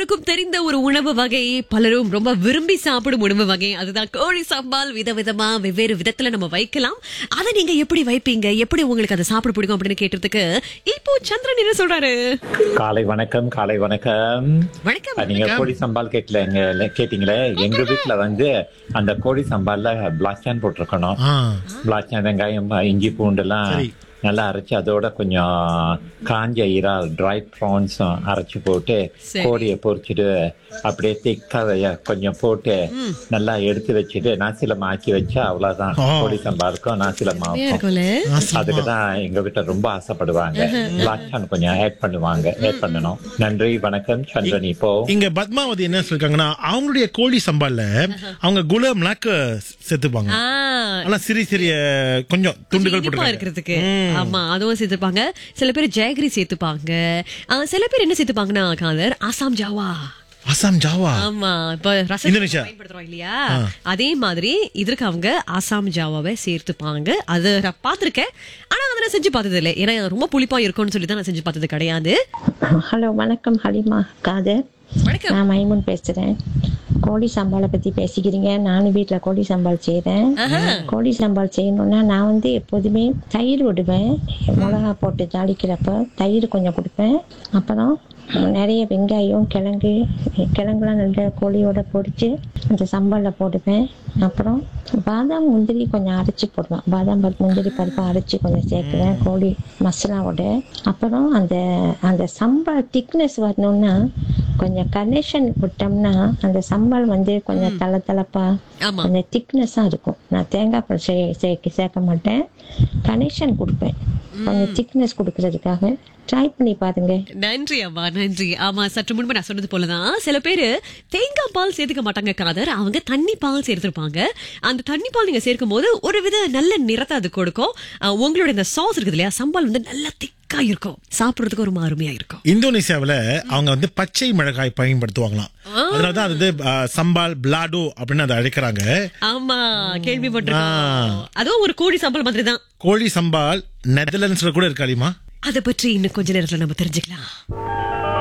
எல்லோருக்கும் தெரிந்த ஒரு உணவு வகை பலரும் ரொம்ப விரும்பி சாப்பிடும் உணவு வகை அதுதான் கோழி சாம்பால் விதவிதமா வெவ்வேறு விதத்துல நம்ம வைக்கலாம் அதை நீங்க எப்படி வைப்பீங்க எப்படி உங்களுக்கு அதை சாப்பிட பிடிக்கும் அப்படின்னு கேட்டதுக்கு இப்போ சந்திரன் என்ன சொல்றாரு காலை வணக்கம் காலை வணக்கம் வணக்கம் அஹ், நீங்க கோழி சம்பால் கேட்கல கேட்டீங்களே எங்க வீட்டுல வந்து அந்த கோழி சம்பால்ல பிளாக்சான் போட்டிருக்கணும் ஆ பிளாக்சான் வெங்காயம் இஞ்சி பூண்டு எல்லாம் சரி. நல்லா அரைச்சு அதோட கொஞ்சம் காஞ்ச இறால் ட்ரை ப்ரான்ஸ் அரைச்சு போட்டு சரி. கோழியை பொரிச்சிட்டு அப்படியே திக்கா கொஞ்சம் போட்டு நல்லா எடுத்து வச்சுட்டு நாசிலமா ஆக்கி வச்சா அவ்வளவுதான் ஆ. கோழி சம்பாலுக்கும் நாசிலமா நிறைய இருக்கும்ல அதுக்கு தான் எங்க வீட்டுல ரொம்ப ஆசைப்படுவாங்க பிளாக்சான் கொஞ்சம் ஆட் பண்ணுவாங்க ஆட் பண்ணணும் நன்றி வணக்கம் சந்திரன் இப்போ இங்க பத்மாவதி என்ன சொல்லிருக்காங்கன்னா அவங்களுடைய கோழி சம்பால்ல அவங்க குலம் நாக்கு சேர்த்துப்பாங்க ஆ, ஆனா சிறிய சிறிய கொஞ்சம் துண்டுகள் இனிப்பா போட்டுருக்காங்க இருக்கிறதுக்கு ஆமா அதுவும் சேர்த்துப்பாங்க சில பேர் ஜெயகிரி சேர்த்துப்பாங்க ஆ, சில பேர் என்ன சேர்த்துப்பாங்கன்னா காதர் ஆசாம் ஜாவா அசாம் ஜாவா ஆமா இப்ப ரசம் இந்தோனேஷியா. பயன்படுத்துறோம் இல்லையா அதே மாதிரி இதற்கு அவங்க ஆசாம் ஜாவாவை சேர்த்துப்பாங்க அது நான் பார்த்திருக்கேன் ஆனா அதை நான் செஞ்சு பார்த்தது இல்லை ஏன்னா ரொம்ப புளிப்பா இருக்கும்னு சொல்லி தான் நான் செஞ்சு பார்த்தது கிடையாது ஹலோ வணக்கம் ஹலிமா காதர் வணக்கம் நான் மைமுன் பேசுறேன் கோழி சம்பாலை பத்தி பேசிக்கிறீங்க நானும் வீட்ல கோழி சம்பால் செய்றேன் கோழி சம்பால் செய்யணும்னா நான் வந்து எப்போதுமே தயிர் விடுவேன் மிளகா போட்டு தாளிக்கிறப்ப தயிர் கொஞ்சம் கொடுப்பேன் அப்புறம் நிறைய வெங்காயம் கிழங்கு கிழங்குலாம் நல்லா கோழியோட பொரிச்சு அந்த சம்பாலில் போடுவேன் அப்புறம் பாதாம் முந்திரி கொஞ்சம் அரைச்சி போடுவேன் பாதாம் பருப்பு முந்திரி பருப்பு அரைச்சி கொஞ்சம் சேர்க்குவேன் கோழி மசாலாவோட அப்புறம் அந்த அந்த சம்பால் திக்னஸ் வரணும்னா கொஞ்சம் கனெக்ஷன் விட்டோம்னா அந்த சம்பால் வந்து கொஞ்சம் தலை தலப்பா ஆமா கொஞ்சம் திக்னஸாக இருக்கும் நான் தேங்காய் பால் சே சேர்க்க சேர்க்க மாட்டேன் கனெக்ஷன் கொடுப்பேன் கொஞ்சம் திக்னஸ் கொடுக்கறதுக்காக ட்ரை பண்ணி பாருங்க நன்றி அம்மா நன்றி ஆமா சற்று முன்பு நான் சொன்னது போலதான் சில பேரு தேங்காய் பால் சேர்த்துக்க மாட்டாங்க காதர் அவங்க தண்ணி பால் சேர்த்திருப்பாங்க அந்த தண்ணி பால் நீங்க சேர்க்கும் போது ஒரு வித நல்ல நிறத்தை அது கொடுக்கும் அஹ், உங்களோட இந்த சாஸ் இருக்குது இல்லையா சம்பால் வந்து நல்லா திக்கா இருக்கும் சாப்பிடுறதுக்கு ஒரு அருமையா இருக்கும் இந்தோனேசியாவுல அவங்க வந்து பச்சை மிளகாய் பயன்படுத்துவாங்களாம் அதனாலதான் அது வந்து ஆ, சம்பால் பிளாடோ அப்படின்னு அதை அழைக்கிறாங்க ஆமா கேள்விப்பட்டிருக்கோம் அதுவும் ஒரு கோழி சாம்பல் மாதிரி தான் கோழி சம்பால் நெதர்லாண்ட்ஸ்ல கூட இருக்காளிமா அதை பற்றி இன்னும் கொஞ்ச நேரத்துல நம்ம தெரிஞ்சுக்கலாம்